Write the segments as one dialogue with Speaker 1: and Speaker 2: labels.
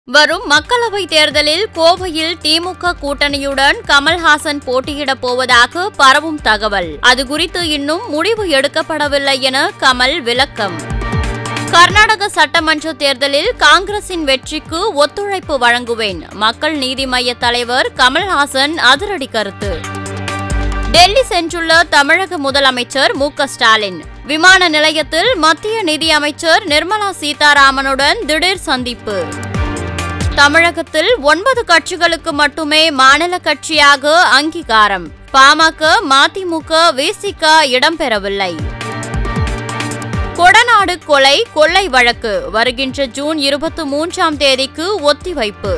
Speaker 1: வரும் மக்களவைத் தேர்தலில் கோவையில் திமுக கூட்டணியுடன் கமல்ஹாசன் போட்டியிடப் போவதாக பரவும் தகவல் அது குறித்து இன்னும் முடிவு எடுக்கப்படவில்லை என கமல் விளக்கம் கர்நாடக சட்டமன்ற தேர்தலில் காங்கிரசின் வெற்றிக்கு ஒத்துழைப்பு வழங்குவேன் மக்கள் நீதி மய்ய தலைவர் கமல்ஹாசன் அதிரடி கருத்து டெல்லி சென்றுள்ள தமிழக முதலமைச்சர் மு க ஸ்டாலின் விமான நிலையத்தில் மத்திய நிதி அமைச்சர் நிர்மலா சீதாராமனுடன் திடீர் சந்திப்பு தமிழகத்தில் ஒன்பது கட்சிகளுக்கு மட்டுமே மாநில கட்சியாக அங்கீகாரம் பாமக மதிமுக விசிக இடம்பெறவில்லை கொடநாடு கொலை கொள்ளை வழக்கு வருகின்ற ஜூன் இருபத்தி மூன்றாம் தேதிக்கு ஒத்திவைப்பு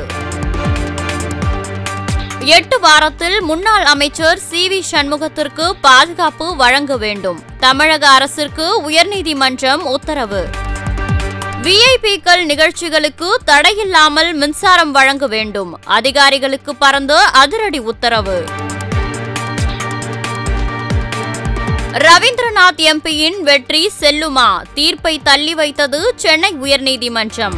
Speaker 1: எட்டு வாரத்தில் முன்னாள் அமைச்சர் சி வி சண்முகத்திற்கு பாதுகாப்பு வழங்க வேண்டும் தமிழக அரசிற்கு உயர்நீதிமன்றம் உத்தரவு விஐபிக்கள் நிகழ்ச்சிகளுக்கு தடையில்லாமல் மின்சாரம் வழங்க வேண்டும் அதிகாரிகளுக்கு பறந்த அதிரடி உத்தரவு ரவீந்திரநாத் எம்பியின் வெற்றி செல்லுமா தீர்ப்பை தள்ளி வைத்தது சென்னை உயர்நீதிமன்றம்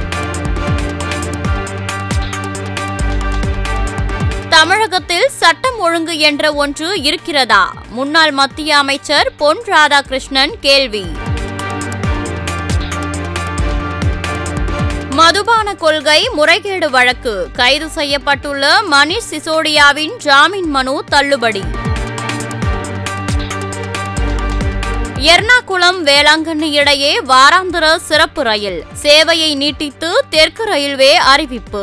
Speaker 1: தமிழகத்தில் சட்டம் ஒழுங்கு என்ற ஒன்று இருக்கிறதா முன்னாள் மத்திய அமைச்சர் பொன் ராதாகிருஷ்ணன் கேள்வி மதுபான கொள்கை முறைகேடு வழக்கு கைது செய்யப்பட்டுள்ள மணிஷ் சிசோடியாவின் ஜாமீன் மனு தள்ளுபடி எர்ணாகுளம் வேளாங்கண்ணி இடையே வாராந்திர சிறப்பு ரயில் சேவையை நீட்டித்து தெற்கு ரயில்வே அறிவிப்பு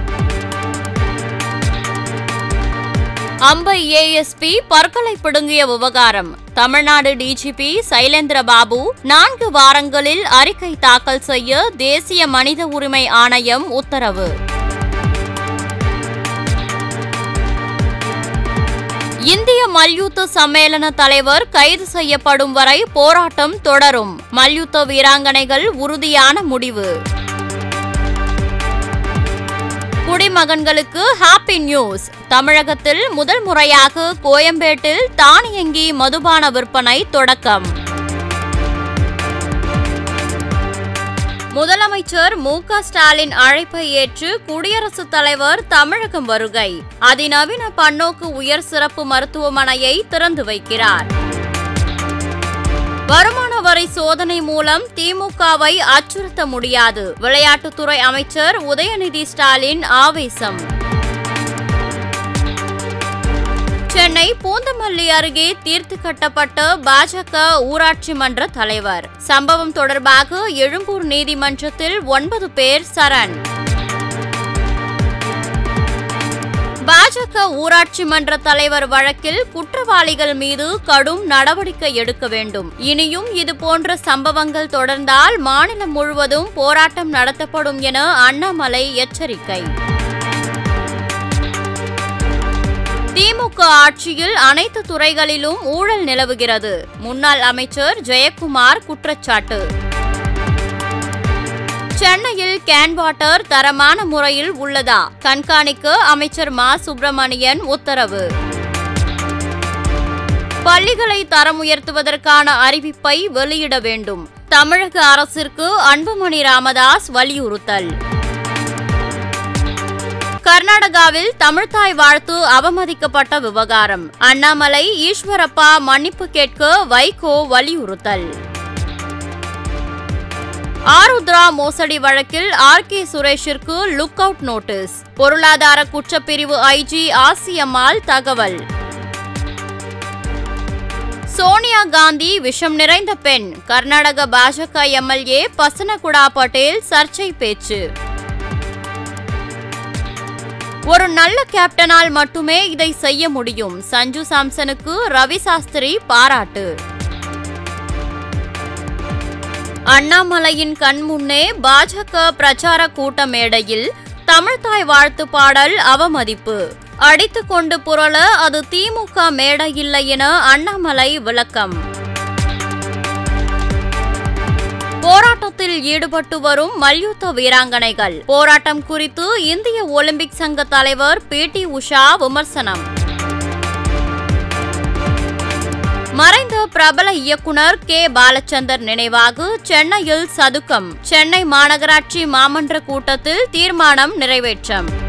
Speaker 1: அம்பை ஏஎஸ்பி பற்களை பிடுங்கிய விவகாரம் தமிழ்நாடு டிஜிபி சைலேந்திர பாபு நான்கு வாரங்களில் அறிக்கை தாக்கல் செய்ய தேசிய மனித உரிமை ஆணையம் உத்தரவு இந்திய மல்யுத்த சம்மேளன தலைவர் கைது செய்யப்படும் வரை போராட்டம் தொடரும் மல்யுத்த வீராங்கனைகள் உறுதியான முடிவு குடிமகன்களுக்கு ஹாப்பி நியூஸ் தமிழகத்தில் முதல் முறையாக கோயம்பேட்டில் தானியங்கி மதுபான விற்பனை தொடக்கம் முதலமைச்சர் மு க ஸ்டாலின் அழைப்பை ஏற்று குடியரசுத் தலைவர் தமிழகம் வருகை அதிநவீன பன்னோக்கு உயர் சிறப்பு மருத்துவமனையை திறந்து வைக்கிறார் வருமான வரி சோதனை மூலம் திமுகவை அச்சுறுத்த முடியாது விளையாட்டுத்துறை அமைச்சர் உதயநிதி ஸ்டாலின் ஆவேசம் சென்னை பூந்தமல்லி அருகே தீர்த்து கட்டப்பட்ட பாஜக ஊராட்சி மன்ற தலைவர் சம்பவம் தொடர்பாக எழும்பூர் நீதிமன்றத்தில் ஒன்பது பேர் சரண் பாஜக ஊராட்சி மன்ற தலைவர் வழக்கில் குற்றவாளிகள் மீது கடும் நடவடிக்கை எடுக்க வேண்டும் இனியும் இதுபோன்ற சம்பவங்கள் தொடர்ந்தால் மாநிலம் முழுவதும் போராட்டம் நடத்தப்படும் என அண்ணாமலை எச்சரிக்கை திமுக ஆட்சியில் அனைத்து துறைகளிலும் ஊழல் நிலவுகிறது முன்னாள் அமைச்சர் ஜெயக்குமார் குற்றச்சாட்டு சென்னையில் கேன் வாட்டர் தரமான முறையில் உள்ளதா கண்காணிக்க அமைச்சர் மா சுப்பிரமணியன் உத்தரவு பள்ளிகளை தரம் உயர்த்துவதற்கான அறிவிப்பை வெளியிட வேண்டும் தமிழக அரசிற்கு அன்புமணி ராமதாஸ் வலியுறுத்தல் கர்நாடகாவில் தமிழ்தாய் வாழ்த்து அவமதிக்கப்பட்ட விவகாரம் அண்ணாமலை ஈஸ்வரப்பா மன்னிப்பு கேட்க வைகோ வலியுறுத்தல் ஆருத்ரா மோசடி வழக்கில் ஆர் கே சுரேஷிற்கு லுக் அவுட் நோட்டீஸ் பொருளாதார குற்றப்பிரிவு ஐஜி ஆசியம்மாள் தகவல் சோனியா காந்தி விஷம் நிறைந்த பெண் கர்நாடக பாஜக எம்எல்ஏ பசனகுடா பட்டேல் சர்ச்சை பேச்சு ஒரு நல்ல கேப்டனால் மட்டுமே இதை செய்ய முடியும் சஞ்சு சாம்சனுக்கு ரவி சாஸ்திரி பாராட்டு அண்ணாமலையின் கண் முன்னே பாஜக பிரச்சார கூட்ட மேடையில் தமிழ்தாய் வாழ்த்து பாடல் அவமதிப்பு அடித்துக் கொண்டு புரள அது திமுக மேடை இல்லை என அண்ணாமலை விளக்கம் போராட்டத்தில் ஈடுபட்டு வரும் மல்யுத்த வீராங்கனைகள் போராட்டம் குறித்து இந்திய ஒலிம்பிக் சங்க தலைவர் பி டி உஷா விமர்சனம் மறைந்த பிரபல இயக்குனர் கே பாலச்சந்தர் நினைவாக சென்னையில் சதுக்கம் சென்னை மாநகராட்சி மாமன்ற கூட்டத்தில் தீர்மானம் நிறைவேற்றம்